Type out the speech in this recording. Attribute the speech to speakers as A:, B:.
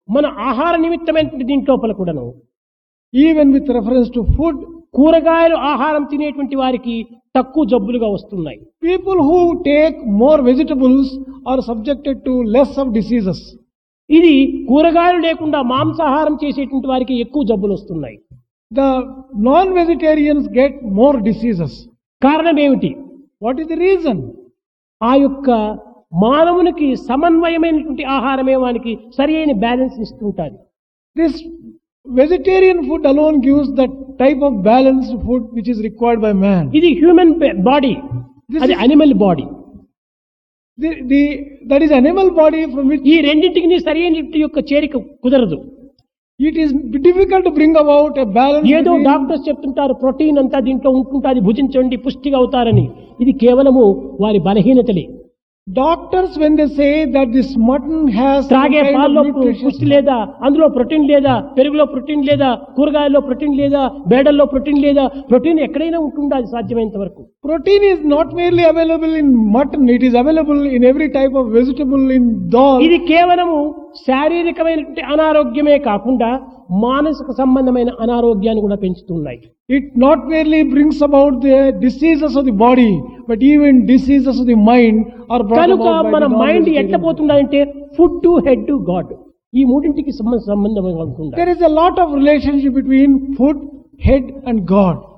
A: మన ఆహార నిమిత్తమైనటువంటి దీంట్లోపల కూడాను
B: Even with reference to food,
A: కూరగాయలు ఆహారం తినేటువంటి వారికి తక్కువ జబ్బులుగా వస్తున్నాయి
B: people who take more vegetables are subjected to less of diseases.
A: ఇది కూరగాయలు లేకుండా మాంసాహారం చేసేటువంటి వారికి ఎక్కువ జబ్బులు వస్తున్నాయి
B: The non-vegetarians get more diseases.
A: కారణం ఏమిటి
B: What is the reason?
A: ఆ యొక్క మానవునికి సమన్వయమైనటువంటి ఆహారమే వానికి సరి అయిన బ్యాలెన్స్ ఇస్తుంటారు
B: This vegetarian food alone gives that type of balanced food which is required by man.
A: ఇది హ్యూమన్ బాడీ
B: This
A: అది
B: is-
A: animal body
B: The, the, that is animal body from which
A: ఈ రెండింటికి సరి అయినటువంటి యొక్క చేరిక కుదరదు
B: it is difficult to bring about a balance.
A: ఏదో
B: between-
A: డాక్టర్స్ చెప్తుంటారు ప్రోటీన్ అంతా దీంట్లో ఉంటుంటుంది భుజించండి పుష్టిగా అవుతారని ఇది కేవలము వారి బలహీనతలే
B: Doctors, when they say that this mutton has some
A: త్రాగే
B: kind of
A: పాల్లో
B: nutritious-
A: పుష్టి లేదా అందులో ప్రోటీన్ లేదా పెరుగులో ప్రోటీన్ లేదా కూరగాయల్లో ప్రోటీన్ లేదా బేడల్లో ప్రోటీన్ లేదా ప్రోటీన్ ఎక్కడైనా ఉంటుందా అది సాధ్యమైనంత వరకు
B: protein is not merely available in mutton, it is available in every type of vegetable in dal.
A: ఇది కేవలము శారీరకమైనటువంటి అనారోగ్యమే కాకుండా మానసిక సంబంధమైన అనారోగ్యాన్ని కూడా పెంచుతున్నాయి
B: It not merely brings about the diseases of the body, but even diseases of the mind are brought
A: కనుక
B: about by
A: మన
B: the
A: మైండ్
B: non-vegetarian.
A: ఎట్లా పోతుందంటే food to head to God ఈ మూడింటికి సంబంధ సంబంధంగా ఉంటుంది
B: There is a lot of relationship between food, head and God.